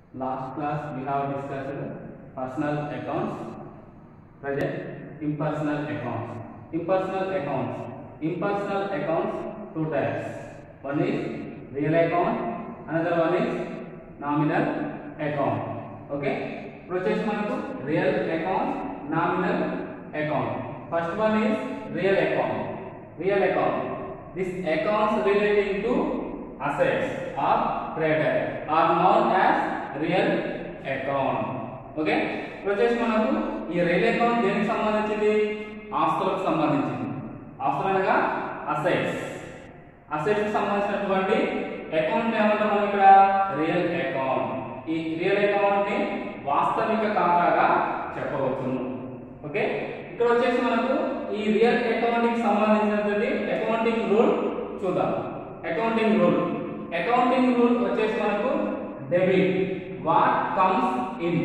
Last class we have discussed personal accounts, present impersonal accounts. Impersonal accounts. Impersonal accounts two types. One is real account, another one is nominal account. Okay? ఇప్పుడు వచ్చేసి మనకు real account nominal account first one is real account real account this accounts relating to assets are credit are known as real account okay ఇప్పుడు వచ్చేసి మనకు ఈ real account దేనికి సంబంధించింది ఆస్తులకు సంబంధించింది ఆస్తులు అనగా అసెట్స్ అసెట్స్ కి సంబంధించినటువంటి అకౌంట్ ఏమంటాం మనం ఇక్కడ రియల్ అకౌంట్ ఈ రియల్ అకౌంట్ ని వాస్తవిక ఖాతాగా చెప్పవచ్చును ఓకే ఇక్కడ వచ్చేసి మనకు ఈ రియల్ అకౌంటింగ్ కి సంబంధించినటువంటి అకౌంటింగ్ రూల్ చూద్దాం అకౌంటింగ్ రూల్ అకౌంటింగ్ రూల్ వచ్చేసి మనకు debit what comes in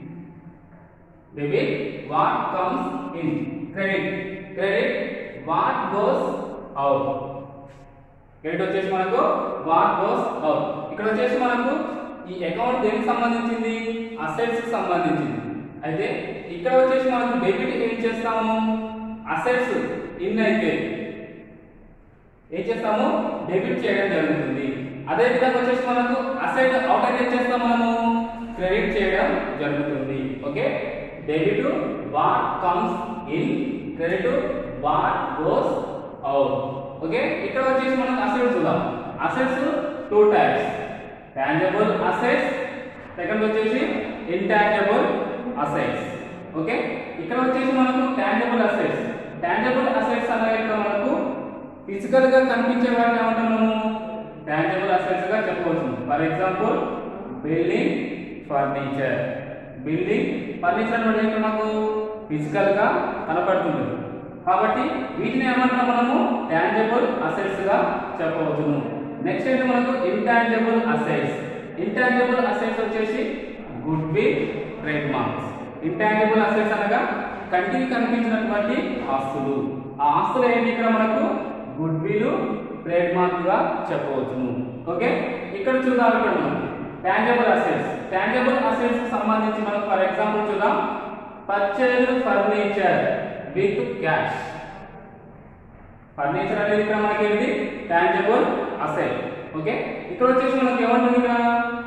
debit what comes in credit credit what goes out credit వచ్చేసి మనకు వాట్ గోస్ అవుట్ ఇక్కడ వచ్చేసి మనకు ఈ అకౌంట్ దేనికి సంబంధించింది అసెట్స్ కి సంబంధించింది అయితే ఇక్కడ వచ్చేసి మనకు డెబిట్ ఏం చేస్తాము అసెట్స్ ఇన్ అయితే ఏం చేస్తాము డెబిట్ చేయడం జరుగుతుంది అదే విధంగా వచ్చేసి మనకు అసెట్ అవుట్ అయితే ఏం చేస్తాం మనము క్రెడిట్ చేయడం జరుగుతుంది okay debit what comes in credit what goes out okay ఇక్కడ వచ్చేసి మనకు అసెట్స్ చూద్దాం assets two types tangible assets second వచ్చేసి ఇంటాంజబుల్ అసెట్స్ ఓకే ఇక్కడ వచ్చేసి మనకు టాంజబుల్ అసెట్స్ టాంజబుల్ అసెట్స్ అనగా ఇక్కడ మనకు ఫిజికల్ గా కనిపించే వాటిని ఏమంటున్నాము టాంజబుల్ అసెట్స్ గా చెప్పవచ్చు for example building furniture building furniture అంటే ఇక్కడ మనకు ఫిజికల్ గా కనపడుతుంది కాబట్టి వీటిని ఏమంటాం మనము టాంజబుల్ అసెట్స్ గా చెప్పవచ్చును నెక్స్ట్ ఏంటి మనకు ఇంటాంజబుల్ అసెట్స్ ఇంటాంజబుల్ అసెట్స్ వచ్చేసి goodwill trademarks intangible assets అనగా కంటికి కనిపించినటువంటి ఆస్తులు ఆ ఆస్తులు ఏంటి ఇక్కడ మనకు గుడ్ విల్ ట్రేడ్ మార్క్ గా చెప్పవచ్చును ఓకే ఇక్కడ చూద్దాం ఇక్కడ మనం టాంజబుల్ అసెట్స్ టాంజబుల్ అసెట్స్ కి సంబంధించి మనం ఫర్ ఎగ్జాంపుల్ చూద్దాం purchase furniture with cash furniture అనేది ఇక్కడ మనకి ఏంటి టాంజబుల్ అసెట్ ఓకే ఇక్కడ వచ్చేసి మనకి ఏమంటుంది ఇక్కడ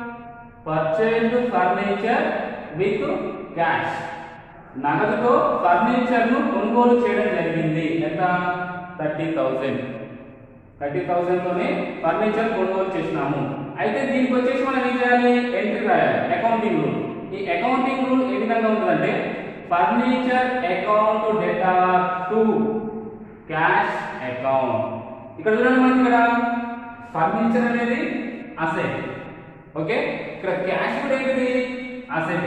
పర్చేజ్ ఫర్నిచర్ విత్ క్యాష్ నగదుతో ఫర్నిచర్ ను కొనుగోలు చేయడం జరిగింది ఎంత థర్టీ థౌసండ్ థర్టీ థౌసండ్ తోనే ఫర్నిచర్ కొనుగోలు చేసినాము అయితే దీనికి వచ్చేసి మనం ఏం చేయాలి ఎంట్రీ రాయాలి అకౌంటింగ్ రూల్ ఈ అకౌంటింగ్ రూల్ ఏ విధంగా ఉంటుందంటే furniture account debtor to cash account ఇక్కడ చూడండి మనకి ఇక్కడ ఫర్నిచర్ అనేది అసెట్ ఓకే ఇక్కడ క్యాష్ కూడా ఏంటిది అసెట్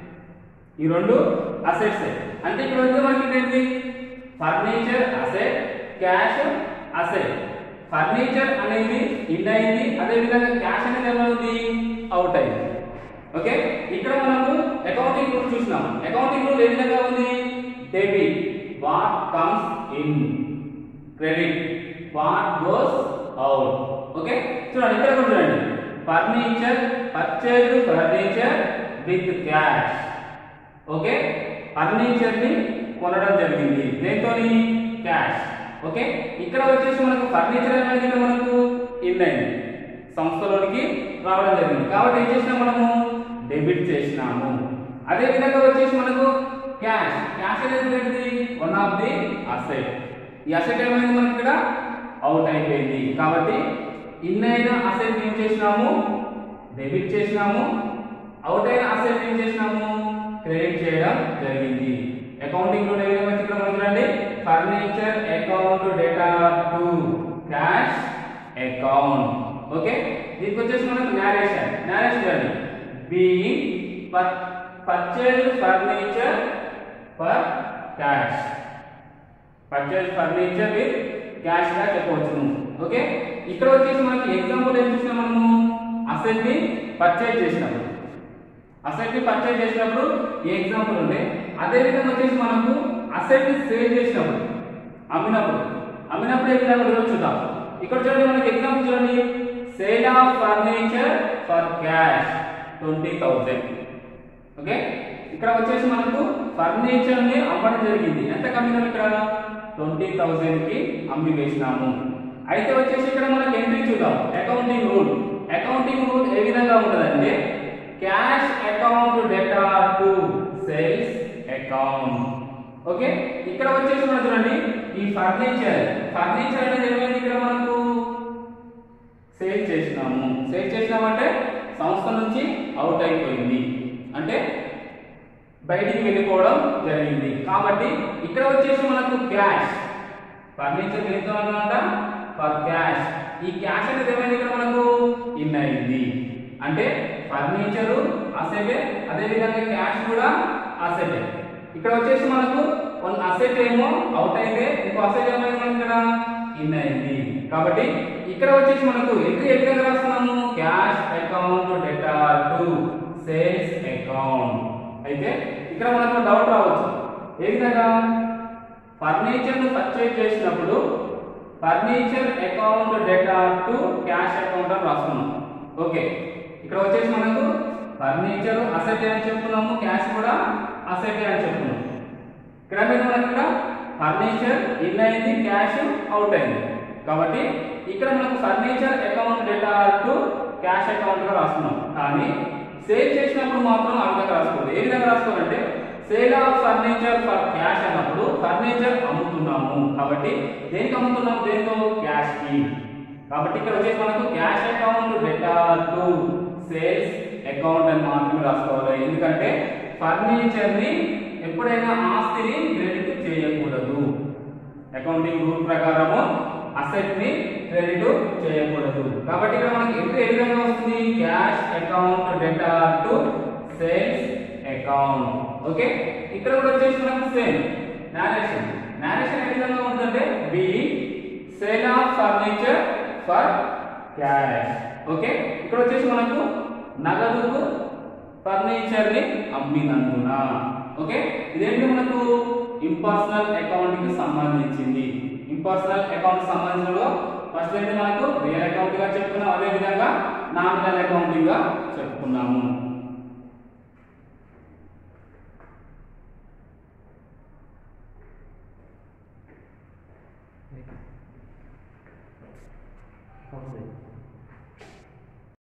ఈ రెండు అసెట్స్ అంటే ఇక్కడ వచ్చే మనకి ఏంటి furniture asset cash asset furniture అనేది ఇన్ అయింది అదే విధంగా క్యాష్ అనేది ఏమైంది అవుట్ అయింది ఓకే ఇక్కడ మనము అకౌంటింగ్ రూల్ చూసినాం అకౌంటింగ్ రూల్ ఏ విధంగా ఉంది debit what comes in credit what goes out okay చూడండి ఇక్కడ కూడా చూడండి furniture purchase furniture with cash okay furniture ని కొనడం జరిగింది దేంతో క్యాష్ ఓకే ఇక్కడ వచ్చేసి మనకు ఫర్నిచర్ అనేది ఇక్కడ మనకు ఇన్ అయింది సంస్థలోనికి రావడం జరిగింది కాబట్టి ఏం చేసినాం మనము డెబిట్ చేసినాము అదే విధంగా వచ్చేసి మనకు క్యాష్ క్యాష్ అనేది ఏంటిది వన్ ఆఫ్ ది అసెట్ ఈ అసెట్ ఏమైంది మనకి ఇక్కడ అవుట్ అయిపోయింది కాబట్టి ఇన్ అయిన అసెట్ ఏం చేసినాము డెబిట్ చేసినాము అవుట్ అయిన అసెట్ ఏం చేసినాము క్రెడిట్ చేయడం జరిగింది అకౌంటింగ్ లో ఏ విధంగా ఇక్కడ మనం చూడండి furniture account debtor to cash account okay దీనికి వచ్చేసి మనకు నేరేషన్ నేరేషన్ చూడండి being purchase furniture for cash purchase furniture with cash గా చెప్పవచ్చును ఓకే ఇక్కడ వచ్చేసి మనకి ఎగ్జాంపుల్ ఏం చూసినాం మనము అసెట్ ని పర్చేజ్ చేసినప్పుడు అసెట్ ని పర్చేజ్ చేసినప్పుడు ఈ ఎగ్జాంపుల్ ఉండే అదే విధంగా వచ్చేసి మనకు అసెట్ ని సేల్ చేసినప్పుడు అమ్మినప్పుడు అమ్మినప్పుడు ఏ విధంగా ఉంటుందో చూద్దాం ఇక్కడ చూడండి మనకి ఎగ్జాంపుల్ చూడండి sale of furniture for cash twenty thousand okay ఇక్కడ వచ్చేసి మనకు ఫర్నిచర్ ని అమ్మడం జరిగింది ఎంత కమ్మినాం ఇక్కడ ట్వంటీ థౌజండ్ కి అమ్మి వేసినాము అయితే వచ్చేసి ఇక్కడ మనకి ఎంట్రీ చూద్దాం అకౌంటింగ్ రూల్ అకౌంటింగ్ రూల్ ఏ విధంగా ఉంటుందంటే cash account debtor to sales account okay ఇక్కడ వచ్చేసి మనం చూడండి ఈ ఫర్నిచర్ ఫర్నిచర్ అనేది ఏమైంది ఇక్కడ మనకు సేల్ చేసినాము సేల్ చేసినామంటే సంస్థ నుంచి అవుట్ అయిపోయింది అంటే బయటికి వెళ్ళిపోవడం జరిగింది కాబట్టి ఇక్కడ వచ్చేసి మనకు క్యాష్ ఫర్నిచర్ దేంతో అన్నమాట ఫర్ క్యాష్ ఈ క్యాష్ అనేది ఏమైంది ఇక్కడ మనకు ఇన్ అయింది అంటే ఫర్నిచర్ అసెటే అదే విధంగా క్యాష్ కూడా అసెటే ఇక్కడ వచ్చేసి మనకు వన్ అసెట్ ఏమో అవుట్ అయితే ఇంకో అసెట్ ఏమైంది మనకి ఇక్కడ ఇన్ అయింది కాబట్టి ఇక్కడ వచ్చేసి మనకు ఎంట్రీ ఏ విధంగా రాస్తున్నాము cash account debtor to sales account అయితే ఇక్కడ మనకు డౌట్ రావచ్చు ఏ విధంగా ఫర్నిచర్ ను పర్చేజ్ చేసినప్పుడు furniture account debtor to cash account అని రాస్తున్నాం ఓకే ఇక్కడ వచ్చేసి మనకు ఫర్నిచర్ అసెట్ అని చెప్తున్నాము క్యాష్ కూడా అసెట్ అని చెప్తున్నాం ఇక్కడ మీద మనకి ఇక్కడ ఫర్నిచర్ ఇన్ అయింది క్యాష్ అవుట్ అయింది కాబట్టి ఇక్కడ మనకు furniture account debtor to cash account గా రాస్తున్నాం కానీ సేల్ చేసినప్పుడు మాత్రం ఆ విధంగా రాసుకోవాలి ఏ విధంగా రాసుకోవాలంటే sale of furniture for cash అన్నప్పుడు ఫర్నిచర్ అమ్ముతున్నాము కాబట్టి దేనికి అమ్ముతున్నాము దేంతో క్యాష్ కి కాబట్టి ఇక్కడ వచ్చేసి మనకు cash account debtor to sales account అని మాత్రమే రాసుకోవాలి ఎందుకంటే ఫర్నిచర్ ని ఎప్పుడైనా ఆస్తిని క్రెడిట్ చేయకూడదు అకౌంటింగ్ రూల్ ప్రకారము అసెట్ ని క్రెడిట్ చేయకూడదు కాబట్టి ఇక్కడ మనకి ఎంట్రీ ఏ విధంగా వస్తుంది cash account debtor to sales account okay ఇక్కడ కూడా వచ్చేసి మనకు సేమ్ నారేషన్ నారేషన్ ఏ విధంగా ఉంటుందంటే be sale of furniture for cash okay ఇక్కడ వచ్చేసి మనకు నగదుకు ఫర్నిచర్ ని అమ్మినందున ఓకే ఇదేంటి మనకు ఇంపర్సనల్ అకౌంట్ కి సంబంధించింది ఇంపర్సనల్ అకౌంట్ సంబంధించిన ఫస్ట్ ఏంటి మనకు రియల్ అకౌంట్ గా చెప్పుకున్నాం అదే విధంగా నామినల్ అకౌంటింగ్ గా చెప్పుకున్నాము